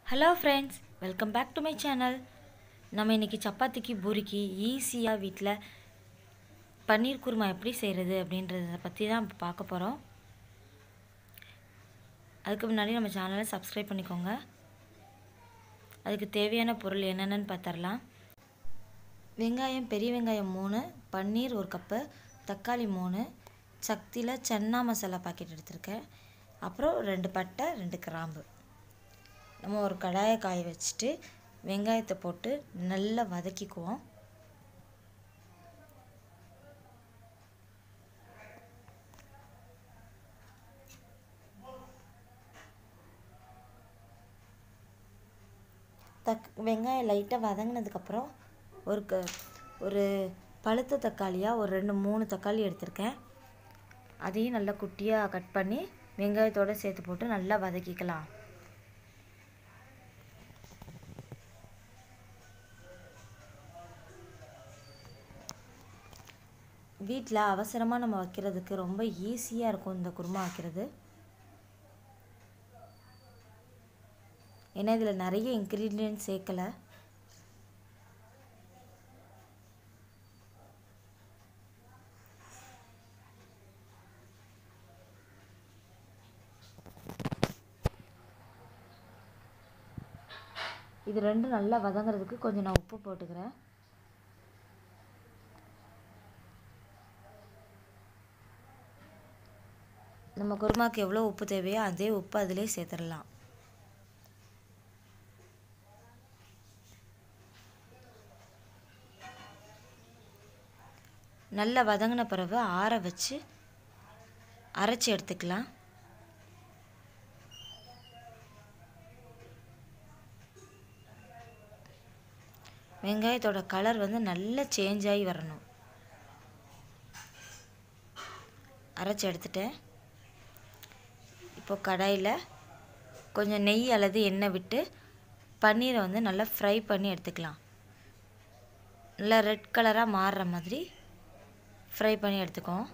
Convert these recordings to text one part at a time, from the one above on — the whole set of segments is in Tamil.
hello friends welcome back to my channel நம்ம இன்றைக்கி சப்பாத்திக்கு பூரிக்கு ஈஸியாக வீட்டில் பன்னீர் குருமா எப்படி செய்கிறது அப்படின்றத பற்றி தான் இப்போ பார்க்க போகிறோம் அதுக்கு முன்னாடி நம்ம சேனலை சப்ஸ்கிரைப் பண்ணிக்கோங்க அதுக்கு தேவையான பொருள் என்னென்னு பார்த்துடலாம் வெங்காயம் பெரிய வெங்காயம் மூணு பன்னீர் ஒரு கப்பு தக்காளி மூணு சக்தியில் சன்னா மசாலா பாக்கெட் எடுத்திருக்கேன் அப்புறம் ரெண்டு பட்டை ரெண்டு கிராம்பு நம்ம ஒரு கடாயை காய வச்சுட்டு வெங்காயத்தை போட்டு நல்லா வதக்கிக்குவோம் தக் வெங்காயம் லைட்டாக வதங்கினதுக்கப்புறம் ஒரு க ஒரு பழுத்த தக்காளியாக ஒரு ரெண்டு மூணு தக்காளி எடுத்திருக்கேன் அதையும் நல்லா குட்டியாக கட் பண்ணி வெங்காயத்தோடு சேர்த்து போட்டு நல்லா வதக்கிக்கலாம் வீட்டில் அவசரமாக நம்ம வைக்கிறதுக்கு ரொம்ப ஈஸியாக இருக்கும் இந்த குருமா வைக்கிறது ஏன்னா இதில் நிறைய இன்க்ரீடியன்ட் சேர்க்கலை இது ரெண்டும் நல்லா வதங்குறதுக்கு கொஞ்சம் நான் உப்பு போட்டுக்கிறேன் நம்ம குருமாக்கு எவ்வளோ உப்பு தேவையோ அதே உப்பு அதிலே சேர்த்துடலாம் நல்லா வதங்கின பிறகு ஆற வச்சு அரைச்சி எடுத்துக்கலாம் வெங்காயத்தோட கலர் வந்து நல்லா சேஞ்ச் ஆகி வரணும் அரைச்சி எடுத்துட்டேன் இப்போ கடாயில் கொஞ்சம் நெய் அல்லது எண்ணெய் விட்டு பன்னீரை வந்து நல்லா ஃப்ரை பண்ணி எடுத்துக்கலாம் நல்லா ரெட் கலராக மாறுற மாதிரி ஃப்ரை பண்ணி எடுத்துக்குவோம்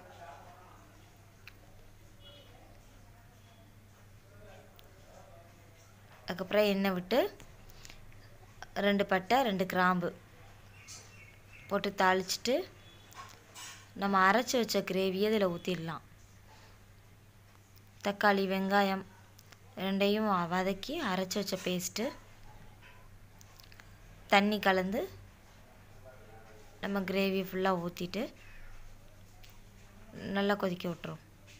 அதுக்கப்புறம் எண்ணெய் விட்டு ரெண்டு பட்டை ரெண்டு கிராம்பு போட்டு தாளிச்சிட்டு நம்ம அரைச்சி வச்ச கிரேவியை இதில் ஊற்றிடலாம் தக்காளி வெங்காயம் ரெண்டையும் வதக்கி அரைச்சி வச்ச பேஸ்ட்டு தண்ணி கலந்து நம்ம கிரேவி ஃபுல்லாக ஊற்றிட்டு நல்லா கொதிக்க விட்டுரும்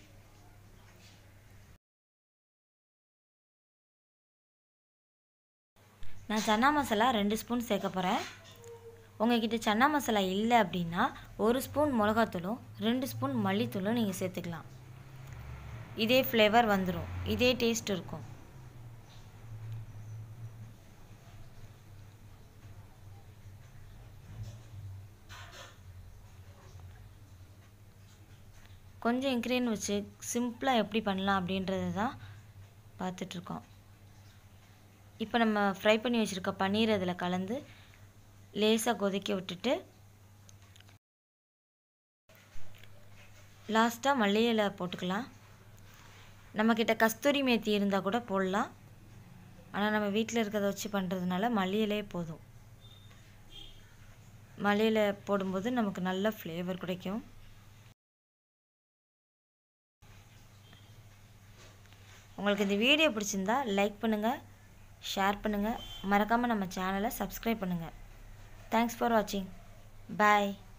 நான் சன்னா மசாலா ரெண்டு ஸ்பூன் சேர்க்க போகிறேன் உங்ககிட்ட சன்னா மசாலா இல்லை அப்படின்னா ஒரு ஸ்பூன் மிளகாத்தூளும் ரெண்டு ஸ்பூன் மல்லித்தூளும் நீங்கள் சேர்த்துக்கலாம் இதே ஃப்ளேவர் வந்துடும் இதே டேஸ்ட் இருக்கும் கொஞ்சம் இன்க்ரீன் வச்சு சிம்பிளாக எப்படி பண்ணலாம் அப்படின்றது தான் பார்த்துட்ருக்கோம் இப்போ நம்ம ஃப்ரை பண்ணி வச்சுருக்க பன்னீர் அதில் கலந்து லேசாக கொதிக்க விட்டுட்டு லாஸ்ட்டாக மல்லி இலை போட்டுக்கலாம் நம்மக்கிட்ட கஸ்தூரி மேத்தி இருந்தால் கூட போடலாம் ஆனால் நம்ம வீட்டில் இருக்கிறத வச்சு பண்ணுறதுனால மல்லி இலையே போதும் மல்லி இலை போடும்போது நமக்கு நல்ல ஃப்ளேவர் கிடைக்கும் உங்களுக்கு இந்த வீடியோ பிடிச்சிருந்தா லைக் பண்ணுங்கள் ஷேர் பண்ணுங்கள் மறக்காமல் நம்ம சேனலை சப்ஸ்கிரைப் பண்ணுங்கள் தேங்க்ஸ் ஃபார் வாட்சிங் பாய்